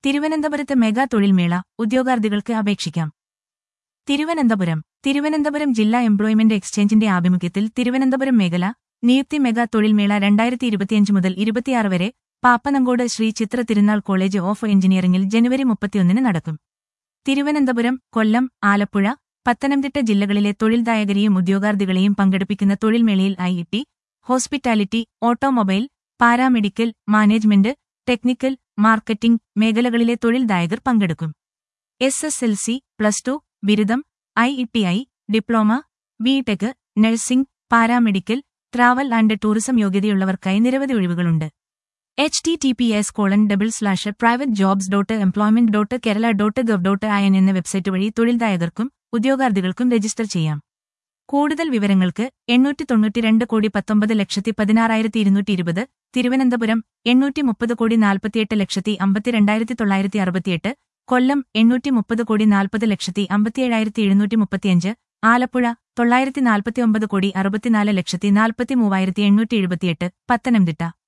തിരുവനന്തപുരത്ത് മെഗാ തൊഴിൽമേള ഉദ്യോഗാർത്ഥികൾക്ക് അപേക്ഷിക്കാം തിരുവനന്തപുരം തിരുവനന്തപുരം ജില്ലാ എംപ്ലോയ്മെന്റ് എക്സ്ചേഞ്ചിന്റെ ആഭിമുഖ്യത്തിൽ തിരുവനന്തപുരം മേഖല നിയുക്തി മെഗാ തൊഴിൽമേള രണ്ടായിരത്തി ഇരുപത്തിയഞ്ച് മുതൽ ഇരുപത്തിയാറ് വരെ പാപ്പനങ്കോട് ശ്രീ ചിത്ര തിരുനാൾ കോളേജ് ഓഫ് എഞ്ചിനീയറിംഗിൽ ജനുവരി മുപ്പത്തിയൊന്നിന് നടക്കും തിരുവനന്തപുരം കൊല്ലം ആലപ്പുഴ പത്തനംതിട്ട ജില്ലകളിലെ തൊഴിൽദായകരെയും ഉദ്യോഗാർത്ഥികളെയും പങ്കെടുപ്പിക്കുന്ന തൊഴിൽമേളയിൽ I T hospitality automobile paramedical management technical marketing മേഖലകളിലെ തൊഴിൽദായകർ പങ്കെടുക്കും S S L C plus two ബിരുദം I E T I diploma BTech nursing paramedical travel and tourism യോഗ്യതയുള്ളവർക്കായി നിരവധി ഒഴിവുകളുണ്ട് H T T P S colon double slash private jobs dot employment dot Kerala dot gov dot I N എന്ന website വഴി തൊഴിൽദായകർക്കും ഉദ്യോഗാർത്ഥികൾക്കും register ചെയ്യാം കൂടുതൽ വിവരങ്ങൾക്ക് എണ്ണൂറ്റി തൊണ്ണൂറ്റിരണ്ട് കോടി പത്തൊമ്പത് ലക്ഷത്തി പതിനാറായിരത്തി ഇരുന്നൂറ്റി ഇരുപത് തിരുവനന്തപുരം എണ്ണൂറ്റി മുപ്പത് കോടി നാൽപ്പത്തിയെട്ട് ലക്ഷത്തി അമ്പത്തിരണ്ടായിരത്തി തൊള്ളായിരത്തി അറുപത്തിയെട്ട് കൊല്ലം എണ്ണൂറ്റി മുപ്പത് കോടി നാൽപ്പത് ലക്ഷത്തി അമ്പത്തിയേഴായിരത്തി എഴുന്നൂറ്റി മുപ്പത്തിയഞ്ച് ആലപ്പുഴ തൊള്ളായിരത്തി നാൽപ്പത്തിയൊമ്പത് കോടി അറുപത്തിനാല് ലക്ഷത്തി നാൽപ്പത്തി മൂവായിരത്തി എണ്ണൂറ്റി എഴുപത്തിയെട്ട് പത്തനംതിട്ട